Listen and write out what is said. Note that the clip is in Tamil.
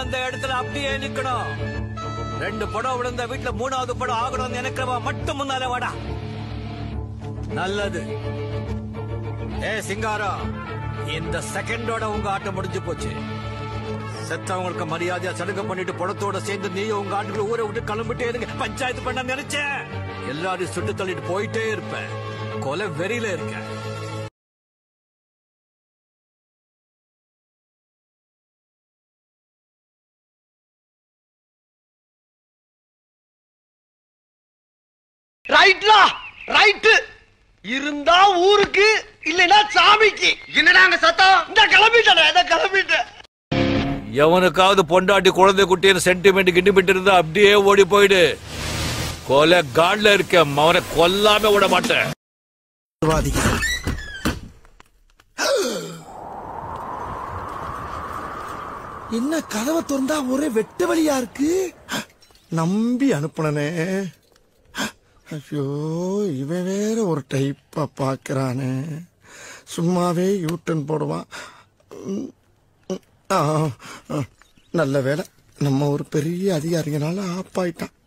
அந்த இடத்துல அப்படியே நிக்கணும் ரெண்டு படம் விழுந்த வீட்டுல மூணாவது படம் ஆகணும்னு நினைக்கிறவா மட்டும் முன்னால வாடா நல்லது ஏ சிங்காரம் இந்த செகண்டோட உங்க ஆட்டம் முடிஞ்சு போச்சு செத்தவங்களுக்கு மரியாதையா சடுங்க பண்ணிட்டு படத்தோட சேர்ந்து நீயும் உங்க ஆட்டுக்குள்ள ஊரை விட்டு கிளம்பிட்டே இருங்க பஞ்சாயத்து பண்ண நினைச்சேன் எல்லாரையும் சுட்டு தள்ளிட்டு போயிட்டே இருப்பேன் கொலை வெறியில இருக்க ரைட்லா ரைட் இருந்தா ஊருக்கு இல்லைன்னா சாமிக்கு என்னடா அங்க சத்தம் இந்த கிளம்பிட்டேன் இந்த கிளம்பிட்டேன் எவனுக்காவது பொண்டாட்டி குழந்தை குட்டின்னு சென்டிமெண்ட் கிண்டிமெண்ட் இருந்தா அப்படியே ஓடி போயிடு கொலை காட்ல இருக்க அவனை கொல்லாம விட மாட்டேன் என்ன கதவை திறந்தா ஒரே வெட்டு வழியா இருக்கு நம்பி அனுப்புனனே ஐயோ இவன் வேற ஒரு டைப்பா பாக்குறானே சும்மாவே யூட்டன் போடுவான் ம், ம், ஆ, ஆ, நல்ல வேலை நம்ம ஒரு பெரிய அதிகாரிங்கனால ஆப்பாயிட்டான்